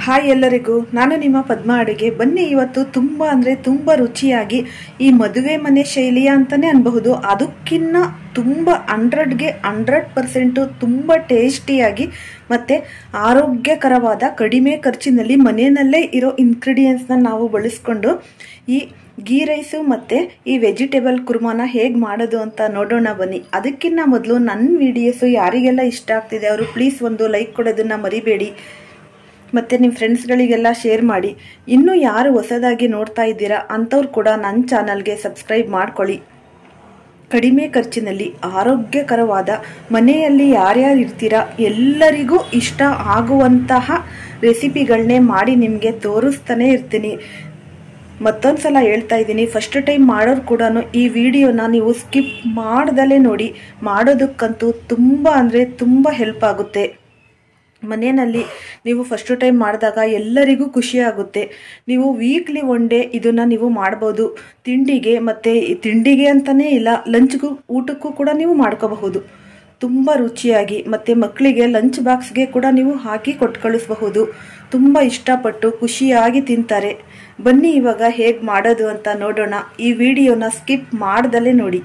hi ಎಲ್ಲರಿಗೂ ನಾನು ನಿಮ್ಮ ಪದ್ಮ ಅಡುಗೆ ಬನ್ನಿ ಇವತ್ತು ತುಂಬ ಅಂದರೆ ತುಂಬ ರುಚಿಯಾಗಿ ಈ ಮದುವೆ ಮನೆ ಶೈಲಿಯ ಅಂತಲೇ ಅನ್ಬಹುದು ಅದಕ್ಕಿನ್ನ ತುಂಬ ಹಂಡ್ರೆಡ್ಗೆ ಹಂಡ್ರೆಡ್ ಪರ್ಸೆಂಟು ತುಂಬ ಟೇಸ್ಟಿಯಾಗಿ ಮತ್ತು ಆರೋಗ್ಯಕರವಾದ ಕಡಿಮೆ ಖರ್ಚಿನಲ್ಲಿ ಮನೆಯಲ್ಲೇ ಇರೋ ಇಂಗ್ರೀಡಿಯೆಂಟ್ಸ್ನ ನಾವು ಬಳಸ್ಕೊಂಡು ಈ ಗೀ ರೈಸು ಮತ್ತು ಈ ವೆಜಿಟೇಬಲ್ ಕುರ್ಮಾನ ಹೇಗೆ ಮಾಡೋದು ಅಂತ ನೋಡೋಣ ಬನ್ನಿ ಅದಕ್ಕಿಂತ ಮೊದಲು ನನ್ನ ವಿಡಿಯೋಸು ಯಾರಿಗೆಲ್ಲ ಇಷ್ಟ ಆಗ್ತಿದೆ ಅವರು ಪ್ಲೀಸ್ ಒಂದು ಲೈಕ್ ಕೊಡೋದನ್ನು ಮರಿಬೇಡಿ ಮತ್ತು ನಿಮ್ಮ ಫ್ರೆಂಡ್ಸ್ಗಳಿಗೆಲ್ಲ ಶೇರ್ ಮಾಡಿ ಇನ್ನೂ ಯಾರು ಹೊಸದಾಗಿ ನೋಡ್ತಾ ಇದ್ದೀರಾ ಅಂಥವ್ರು ಕೂಡ ನನ್ನ ಚಾನಲ್ಗೆ ಸಬ್ಸ್ಕ್ರೈಬ್ ಮಾಡ್ಕೊಳ್ಳಿ ಕಡಿಮೆ ಖರ್ಚಿನಲ್ಲಿ ಆರೋಗ್ಯಕರವಾದ ಮನೆಯಲ್ಲಿ ಯಾರ್ಯಾರು ಇರ್ತೀರಾ ಎಲ್ಲರಿಗೂ ಇಷ್ಟ ಆಗುವಂತಹ ರೆಸಿಪಿಗಳನ್ನೇ ಮಾಡಿ ನಿಮಗೆ ತೋರಿಸ್ತಾನೆ ಇರ್ತೀನಿ ಮತ್ತೊಂದು ಸಲ ಹೇಳ್ತಾ ಇದ್ದೀನಿ ಫಸ್ಟ್ ಟೈಮ್ ಮಾಡೋರು ಕೂಡ ಈ ವಿಡಿಯೋನ ನೀವು ಸ್ಕಿಪ್ ಮಾಡ್ದಲೇ ನೋಡಿ ಮಾಡೋದಕ್ಕಂತೂ ತುಂಬ ಅಂದರೆ ತುಂಬ ಹೆಲ್ಪ್ ಆಗುತ್ತೆ ಮನೆಯಲ್ಲಿ ನೀವು ಫಸ್ಟ್ ಟೈಮ್ ಮಾಡಿದಾಗ ಎಲ್ಲರಿಗೂ ಖುಷಿ ಆಗುತ್ತೆ ನೀವು ವೀಕ್ಲಿ ಒನ್ ಡೇ ಇದನ್ನು ನೀವು ಮಾಡ್ಬೋದು ತಿಂಡಿಗೆ ಮತ್ತು ತಿಂಡಿಗೆ ಅಂತಲೇ ಇಲ್ಲ ಲಂಚ್ಗೂ ಊಟಕ್ಕೂ ಕೂಡ ನೀವು ಮಾಡ್ಕೋಬಹುದು ತುಂಬ ರುಚಿಯಾಗಿ ಮತ್ತು ಮಕ್ಕಳಿಗೆ ಲಂಚ್ ಬಾಕ್ಸ್ಗೆ ಕೂಡ ನೀವು ಹಾಕಿ ಕೊಟ್ಟು ಕಳಿಸಬಹುದು ತುಂಬ ಇಷ್ಟಪಟ್ಟು ಖುಷಿಯಾಗಿ ತಿಂತಾರೆ ಬನ್ನಿ ಇವಾಗ ಹೇಗೆ ಮಾಡೋದು ಅಂತ ನೋಡೋಣ ಈ ವಿಡಿಯೋನ ಸ್ಕಿಪ್ ಮಾಡ್ದಲೇ ನೋಡಿ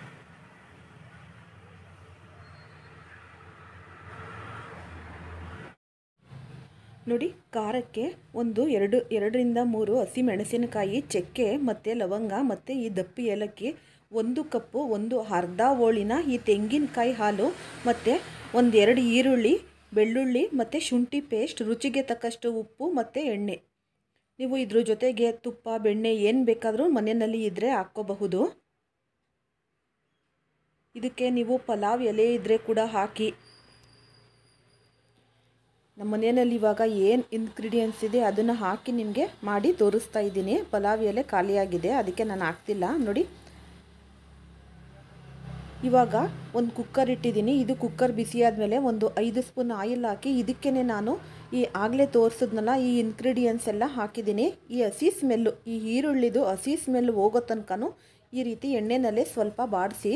ನೋಡಿ ಖಾರಕ್ಕೆ ಒಂದು ಎರಡು ಎರಡರಿಂದ ಮೂರು ಹಸಿ ಮೆಣಸಿನಕಾಯಿ ಚಕ್ಕೆ ಮತ್ತು ಲವಂಗ ಮತ್ತು ಈ ದಪ್ಪಿ ಏಲಕ್ಕಿ ಒಂದು ಕಪ್ಪು ಒಂದು ಅರ್ಧ ಹೋಳಿನ ಈ ತೆಂಗಿನಕಾಯಿ ಹಾಲು ಮತ್ತು ಒಂದೆರಡು ಈರುಳ್ಳಿ ಬೆಳ್ಳುಳ್ಳಿ ಮತ್ತು ಶುಂಠಿ ಪೇಸ್ಟ್ ರುಚಿಗೆ ತಕ್ಕಷ್ಟು ಉಪ್ಪು ಮತ್ತು ಎಣ್ಣೆ ನೀವು ಇದ್ರ ಜೊತೆಗೆ ತುಪ್ಪ ಬೆಣ್ಣೆ ಏನು ಬೇಕಾದರೂ ಮನೆಯಲ್ಲಿ ಇದ್ದರೆ ಹಾಕ್ಕೋಬಹುದು ಇದಕ್ಕೆ ನೀವು ಪಲಾವ್ ಎಲೆ ಇದ್ದರೆ ಕೂಡ ಹಾಕಿ ನಮ್ಮ ಮನೆಯಲ್ಲಿ ಇವಾಗ ಏನು ಇಂಗ್ರೀಡಿಯೆಂಟ್ಸ್ ಇದೆ ಅದನ್ನು ಹಾಕಿ ನಿಮಗೆ ಮಾಡಿ ತೋರಿಸ್ತಾ ಇದ್ದೀನಿ ಪಲಾವ್ ಎಲೆ ಖಾಲಿಯಾಗಿದೆ ಅದಕ್ಕೆ ನಾನು ಹಾಕ್ತಿಲ್ಲ ನೋಡಿ ಇವಾಗ ಒಂದು ಕುಕ್ಕರ್ ಇಟ್ಟಿದ್ದೀನಿ ಇದು ಕುಕ್ಕರ್ ಬಿಸಿ ಆದಮೇಲೆ ಒಂದು ಐದು ಸ್ಪೂನ್ ಆಯಿಲ್ ಹಾಕಿ ಇದಕ್ಕೇ ನಾನು ಈ ಆಗಲೇ ತೋರಿಸಿದ್ನಲ್ಲ ಈ ಇಂಗ್ರೀಡಿಯೆಂಟ್ಸ್ ಎಲ್ಲ ಹಾಕಿದ್ದೀನಿ ಈ ಹಸಿ ಸ್ಮೆಲ್ಲು ಈ ಈರುಳ್ಳಿದು ಹಸಿ ಸ್ಮೆಲ್ ಹೋಗೋ ತನಕನೂ ಈ ರೀತಿ ಎಣ್ಣೆನಲ್ಲೇ ಸ್ವಲ್ಪ ಬಾಡಿಸಿ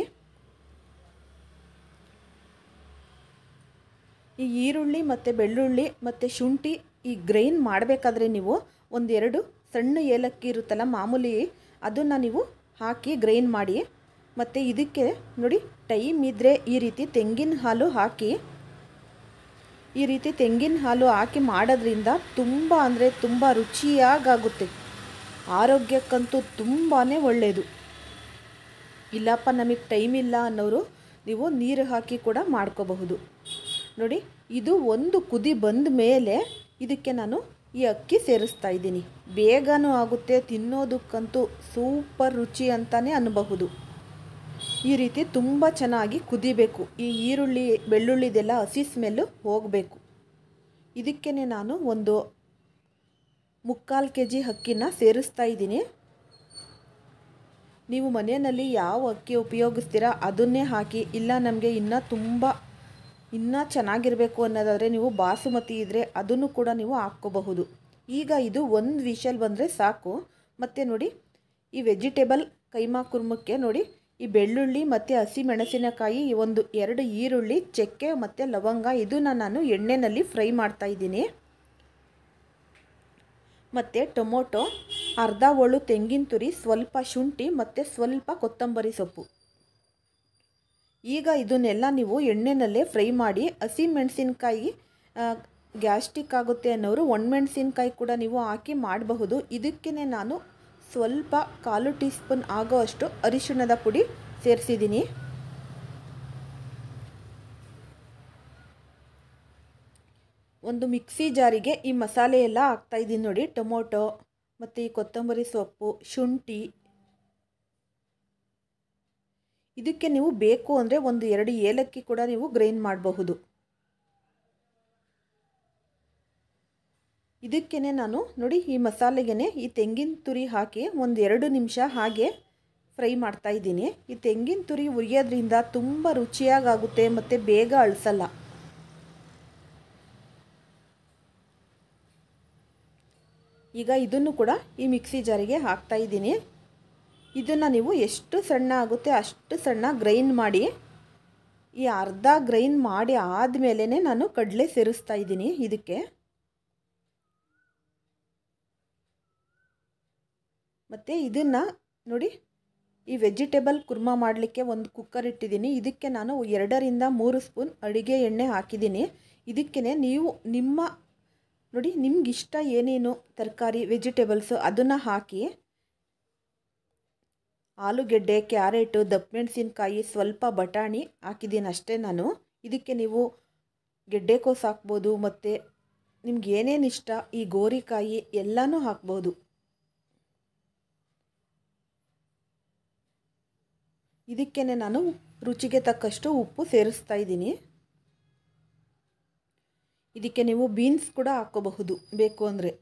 ಈ ಈರುಳ್ಳಿ ಮತ್ತು ಬೆಳ್ಳುಳ್ಳಿ ಮತ್ತು ಶುಂಠಿ ಈ ಗ್ರೈಂಡ್ ಮಾಡಬೇಕಾದ್ರೆ ನೀವು ಒಂದೆರಡು ಸಣ್ಣ ಏಲಕ್ಕಿ ಇರುತ್ತಲ್ಲ ಮಾಮೂಲಿ ಅದನ್ನು ನೀವು ಹಾಕಿ ಗ್ರೈಂಡ್ ಮಾಡಿ ಮತ್ತು ಇದಕ್ಕೆ ನೋಡಿ ಟೈಮ್ ಇದ್ದರೆ ಈ ರೀತಿ ತೆಂಗಿನ ಹಾಲು ಹಾಕಿ ಈ ರೀತಿ ತೆಂಗಿನ ಹಾಲು ಹಾಕಿ ಮಾಡೋದ್ರಿಂದ ತುಂಬ ಅಂದರೆ ತುಂಬ ರುಚಿಯಾಗುತ್ತೆ ಆರೋಗ್ಯಕ್ಕಂತೂ ತುಂಬಾ ಒಳ್ಳೆಯದು ಇಲ್ಲಪ್ಪ ನಮಗೆ ಟೈಮ್ ಇಲ್ಲ ಅನ್ನೋರು ನೀವು ನೀರು ಹಾಕಿ ಕೂಡ ಮಾಡ್ಕೋಬಹುದು ನೋಡಿ ಇದು ಒಂದು ಕುದಿ ಬಂದ ಮೇಲೆ ಇದಕ್ಕೆ ನಾನು ಈ ಅಕ್ಕಿ ಸೇರಿಸ್ತಾ ಇದ್ದೀನಿ ಬೇಗನೂ ಆಗುತ್ತೆ ತಿನ್ನೋದಕ್ಕಂತೂ ಸೂಪರ್ ರುಚಿ ಅಂತಲೇ ಅನ್ನಬಹುದು ಈ ರೀತಿ ತುಂಬ ಚೆನ್ನಾಗಿ ಕುದಿಬೇಕು ಈ ಈರುಳ್ಳಿ ಬೆಳ್ಳುಳ್ಳಿದೆಲ್ಲ ಹಸಿ ಸ್ಮೆಲ್ಲು ಹೋಗಬೇಕು ಇದಕ್ಕೇ ನಾನು ಒಂದು ಮುಕ್ಕಾಲು ಕೆ ಜಿ ಅಕ್ಕಿನ ಸೇರಿಸ್ತಾ ಇದ್ದೀನಿ ನೀವು ಮನೆಯಲ್ಲಿ ಯಾವ ಅಕ್ಕಿ ಉಪಯೋಗಿಸ್ತೀರಾ ಅದನ್ನೇ ಹಾಕಿ ಇಲ್ಲ ನಮಗೆ ಇನ್ನೂ ತುಂಬ ಇನ್ನೂ ಚೆನ್ನಾಗಿರಬೇಕು ಅನ್ನೋದಾದರೆ ನೀವು ಬಾಸುಮತಿ ಇದ್ದರೆ ಅದನ್ನು ಕೂಡ ನೀವು ಹಾಕ್ಕೋಬಹುದು ಈಗ ಇದು ಒಂದು ವಿಷಲ್ ಬಂದರೆ ಸಾಕು ಮತ್ತು ನೋಡಿ ಈ ವೆಜಿಟೇಬಲ್ ಕೈಮಾ ಕುರ್ಮಕ್ಕೆ ನೋಡಿ ಈ ಬೆಳ್ಳುಳ್ಳಿ ಮತ್ತು ಹಸಿ ಮೆಣಸಿನಕಾಯಿ ಒಂದು ಎರಡು ಈರುಳ್ಳಿ ಚಕ್ಕೆ ಮತ್ತು ಲವಂಗ ಇದನ್ನು ನಾನು ಎಣ್ಣೆಯಲ್ಲಿ ಫ್ರೈ ಮಾಡ್ತಾ ಇದ್ದೀನಿ ಮತ್ತು ಟೊಮೊಟೊ ಅರ್ಧ ಒಳು ತೆಂಗಿನ ತುರಿ ಸ್ವಲ್ಪ ಶುಂಠಿ ಮತ್ತು ಸ್ವಲ್ಪ ಕೊತ್ತಂಬರಿ ಸೊಪ್ಪು ಈಗ ಇದನ್ನೆಲ್ಲ ನೀವು ಎಣ್ಣೆನಲ್ಲೇ ಫ್ರೈ ಮಾಡಿ ಹಸಿ ಮೆಣಸಿನ್ಕಾಯಿ ಗ್ಯಾಸ್ಟಿಕ್ ಆಗುತ್ತೆ ಅನ್ನೋರು ಒಣಮೆಣಸಿನ್ಕಾಯಿ ಕೂಡ ನೀವು ಹಾಕಿ ಮಾಡಬಹುದು ಇದಕ್ಕೇ ನಾನು ಸ್ವಲ್ಪ ಕಾಲು ಟೀ ಸ್ಪೂನ್ ಆಗೋ ಅಷ್ಟು ಅರಿಶಿಣದ ಪುಡಿ ಸೇರಿಸಿದ್ದೀನಿ ಒಂದು ಮಿಕ್ಸಿ ಜಾರಿಗೆ ಈ ಮಸಾಲೆ ಎಲ್ಲ ಹಾಕ್ತಾಯಿದ್ದೀನಿ ನೋಡಿ ಟೊಮೊಟೊ ಮತ್ತು ಈ ಕೊತ್ತಂಬರಿ ಸೊಪ್ಪು ಶುಂಠಿ ಇದಕ್ಕೆ ನೀವು ಬೇಕು ಅಂದರೆ ಒಂದು ಎರಡು ಏಲಕ್ಕಿ ಕೂಡ ನೀವು ಗ್ರೈಂಡ್ ಮಾಡಬಹುದು ಇದಕ್ಕೇ ನಾನು ನೋಡಿ ಈ ಮಸಾಲೆಗೆ ಈ ತೆಂಗಿನ ತುರಿ ಹಾಕಿ ಒಂದು ಎರಡು ನಿಮಿಷ ಹಾಗೆ ಫ್ರೈ ಮಾಡ್ತಾ ಇದ್ದೀನಿ ಈ ತೆಂಗಿನ ತುರಿ ಉರಿಯೋದ್ರಿಂದ ತುಂಬ ರುಚಿಯಾಗುತ್ತೆ ಮತ್ತು ಬೇಗ ಅಳಿಸಲ್ಲ ಈಗ ಇದನ್ನು ಕೂಡ ಈ ಮಿಕ್ಸಿ ಜಾರಿಗೆ ಹಾಕ್ತಾ ಇದ್ದೀನಿ ಇದನ್ನು ನೀವು ಎಷ್ಟು ಸಣ್ಣ ಆಗುತ್ತೆ ಅಷ್ಟು ಸಣ್ಣ ಗ್ರೈಂಡ್ ಮಾಡಿ ಈ ಅರ್ಧ ಗ್ರೈಂಡ್ ಮಾಡಿ ಆದಮೇಲೆ ನಾನು ಕಡಲೆ ಸೇರಿಸ್ತಾ ಇದ್ದೀನಿ ಇದಕ್ಕೆ ಮತ್ತು ಇದನ್ನು ನೋಡಿ ಈ ವೆಜಿಟೇಬಲ್ ಕುರ್ಮಾ ಮಾಡಲಿಕ್ಕೆ ಒಂದು ಕುಕ್ಕರ್ ಇಟ್ಟಿದ್ದೀನಿ ಇದಕ್ಕೆ ನಾನು ಎರಡರಿಂದ ಮೂರು ಸ್ಪೂನ್ ಅಡುಗೆ ಎಣ್ಣೆ ಹಾಕಿದ್ದೀನಿ ಇದಕ್ಕೇ ನೀವು ನಿಮ್ಮ ನೋಡಿ ನಿಮ್ಗಿಷ್ಟ ಏನೇನು ತರಕಾರಿ ವೆಜಿಟೇಬಲ್ಸು ಅದನ್ನು ಹಾಕಿ ಆಲೂಗೆಡ್ಡೆ ಕ್ಯಾರೆಟು ದಪ್ಪಮೆಣಸಿನ್ಕಾಯಿ ಸ್ವಲ್ಪ ಬಟಾಣಿ ಹಾಕಿದ್ದೀನಿ ಅಷ್ಟೇ ನಾನು ಇದಕ್ಕೆ ನೀವು ಗೆಡ್ಡೆಕೋಸು ಹಾಕ್ಬೋದು ಮತ್ತು ನಿಮ್ಗೆ ಏನೇನು ಇಷ್ಟ ಈ ಗೋರಿಕಾಯಿ ಎಲ್ಲನೂ ಹಾಕ್ಬೋದು ಇದಕ್ಕೇ ನಾನು ರುಚಿಗೆ ತಕ್ಕಷ್ಟು ಉಪ್ಪು ಸೇರಿಸ್ತಾ ಇದ್ದೀನಿ ಇದಕ್ಕೆ ನೀವು ಬೀನ್ಸ್ ಕೂಡ ಹಾಕ್ಕೋಬಹುದು ಬೇಕು ಅಂದರೆ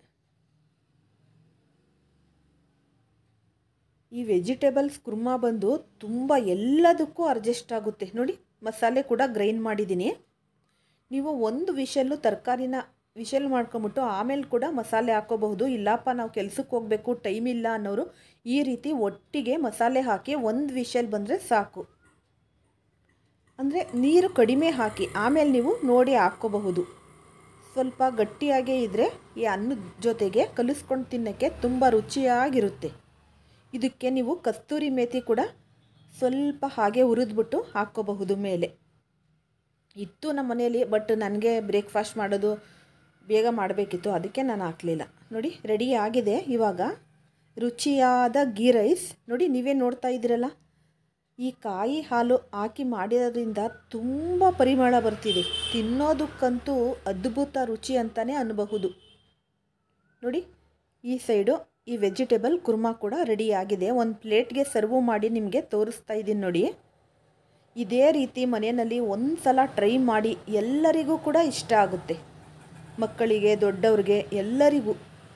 ಈ ವೆಜಿಟೇಬಲ್ಸ್ ಕುರ್ಮಾ ಬಂದು ತುಂಬ ಎಲ್ಲದಕ್ಕೂ ಅಡ್ಜಸ್ಟ್ ಆಗುತ್ತೆ ನೋಡಿ ಮಸಾಲೆ ಕೂಡ ಗ್ರೈಂಡ್ ಮಾಡಿದ್ದೀನಿ ನೀವು ಒಂದು ವಿಷಲ್ಲು ತರಕಾರಿನ ವಿಷಲ್ ಮಾಡ್ಕೊಂಬಿಟ್ಟು ಆಮೇಲೆ ಕೂಡ ಮಸಾಲೆ ಹಾಕ್ಕೋಬಹುದು ಇಲ್ಲಪ್ಪ ನಾವು ಕೆಲ್ಸಕ್ಕೆ ಹೋಗಬೇಕು ಟೈಮ್ ಇಲ್ಲ ಅನ್ನೋರು ಈ ರೀತಿ ಒಟ್ಟಿಗೆ ಮಸಾಲೆ ಹಾಕಿ ಒಂದು ವಿಷಲ್ ಬಂದರೆ ಸಾಕು ಅಂದರೆ ನೀರು ಕಡಿಮೆ ಹಾಕಿ ಆಮೇಲೆ ನೀವು ನೋಡಿ ಹಾಕ್ಕೋಬಹುದು ಸ್ವಲ್ಪ ಗಟ್ಟಿಯಾಗೇ ಇದ್ದರೆ ಈ ಅನ್ನದ ಜೊತೆಗೆ ಕಲಿಸ್ಕೊಂಡು ತಿನ್ನೋಕ್ಕೆ ತುಂಬ ರುಚಿಯಾಗಿರುತ್ತೆ ಇದಕ್ಕೆ ನೀವು ಕಸ್ತೂರಿ ಮೇಥಿ ಕೂಡ ಸ್ವಲ್ಪ ಹಾಗೆ ಹುರಿದ್ಬಿಟ್ಟು ಹಾಕ್ಕೋಬಹುದು ಮೇಲೆ ಇತ್ತು ನಮ್ಮ ಮನೆಯಲ್ಲಿ ಬಟ್ ನನಗೆ ಬ್ರೇಕ್ಫಾಸ್ಟ್ ಮಾಡೋದು ಬೇಗ ಮಾಡಬೇಕಿತ್ತು ಅದಕ್ಕೆ ನಾನು ಹಾಕಲಿಲ್ಲ ನೋಡಿ ರೆಡಿ ಆಗಿದೆ ಇವಾಗ ರುಚಿಯಾದ ಗೀ ರೈಸ್ ನೋಡಿ ನೀವೇ ನೋಡ್ತಾ ಇದ್ದೀರಲ್ಲ ಈ ಕಾಯಿ ಹಾಲು ಹಾಕಿ ಮಾಡಿರೋದ್ರಿಂದ ತುಂಬ ಪರಿಮಳ ಬರ್ತಿದೆ ತಿನ್ನೋದಕ್ಕಂತೂ ಅದ್ಭುತ ರುಚಿ ಅಂತಲೇ ಅನ್ನಬಹುದು ನೋಡಿ ಈ ಸೈಡು ಈ ವೆಜಿಟೇಬಲ್ ಕುರ್ಮಾ ಕೂಡ ರೆಡಿ ಆಗಿದೆ ಒಂದು ಪ್ಲೇಟ್ಗೆ ಸರ್ವ್ ಮಾಡಿ ನಿಮಗೆ ತೋರಿಸ್ತಾ ಇದ್ದೀನಿ ನೋಡಿ ಇದೇ ರೀತಿ ಮನೆಯಲ್ಲಿ ಒಂದು ಸಲ ಟ್ರೈ ಮಾಡಿ ಎಲ್ಲರಿಗೂ ಕೂಡ ಇಷ್ಟ ಆಗುತ್ತೆ ಮಕ್ಕಳಿಗೆ ದೊಡ್ಡವ್ರಿಗೆ ಎಲ್ಲರಿಗೂ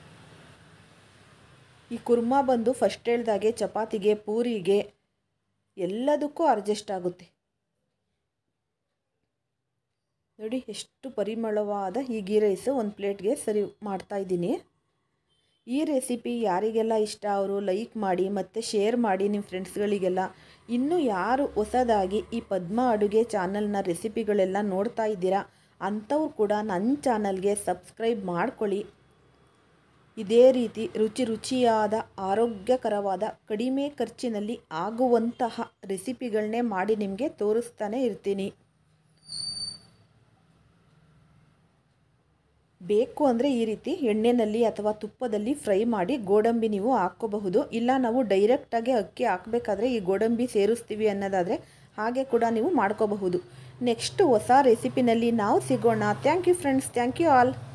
ಈ ಕುರ್ಮಾ ಬಂದು ಫಸ್ಟ್ ಹೇಳ್ದಾಗೆ ಚಪಾತಿಗೆ ಪೂರಿಗೆ ಎಲ್ಲದಕ್ಕೂ ಅಡ್ಜಸ್ಟ್ ಆಗುತ್ತೆ ನೋಡಿ ಎಷ್ಟು ಪರಿಮಳವಾದ ಈ ಗೀ ರೈಸು ಒಂದು ಪ್ಲೇಟ್ಗೆ ಸರಿ ಮಾಡ್ತಾ ಇದ್ದೀನಿ ಈ ರೆಸಿಪಿ ಯಾರಿಗೆಲ್ಲ ಇಷ್ಟ ಅವರು ಲೈಕ್ ಮಾಡಿ ಮತ್ತು ಶೇರ್ ಮಾಡಿ ನಿಮ್ಮ ಫ್ರೆಂಡ್ಸ್ಗಳಿಗೆಲ್ಲ ಇನ್ನೂ ಯಾರು ಹೊಸದಾಗಿ ಈ ಪದ್ಮ ಅಡುಗೆ ಚಾನಲ್ನ ರೆಸಿಪಿಗಳೆಲ್ಲ ನೋಡ್ತಾ ಇದ್ದೀರಾ ಅಂಥವ್ರು ಕೂಡ ನನ್ನ ಚಾನಲ್ಗೆ ಸಬ್ಸ್ಕ್ರೈಬ್ ಮಾಡ್ಕೊಳ್ಳಿ ಇದೇ ರೀತಿ ರುಚಿ ರುಚಿಯಾದ ಆರೋಗ್ಯಕರವಾದ ಕಡಿಮೆ ಖರ್ಚಿನಲ್ಲಿ ಆಗುವಂತಹ ರೆಸಿಪಿಗಳನ್ನೇ ಮಾಡಿ ನಿಮಗೆ ತೋರಿಸ್ತಾನೆ ಇರ್ತೀನಿ ಬೇಕು ಅಂದರೆ ಈ ರೀತಿ ಎಣ್ಣೆಯಲ್ಲಿ ಅಥವಾ ತುಪ್ಪದಲ್ಲಿ ಫ್ರೈ ಮಾಡಿ ಗೋಡಂಬಿ ನೀವು ಹಾಕ್ಕೋಬಹುದು ಇಲ್ಲ ನಾವು ಡೈರೆಕ್ಟಾಗಿ ಅಕ್ಕಿ ಹಾಕಬೇಕಾದ್ರೆ ಈ ಗೋಡಂಬಿ ಸೇರಿಸ್ತೀವಿ ಅನ್ನೋದಾದರೆ ಹಾಗೆ ಕೂಡ ನೀವು ಮಾಡ್ಕೋಬಹುದು ನೆಕ್ಸ್ಟ್ ಹೊಸ ರೆಸಿಪಿನಲ್ಲಿ ನಾವು ಸಿಗೋಣ thank you friends thank you all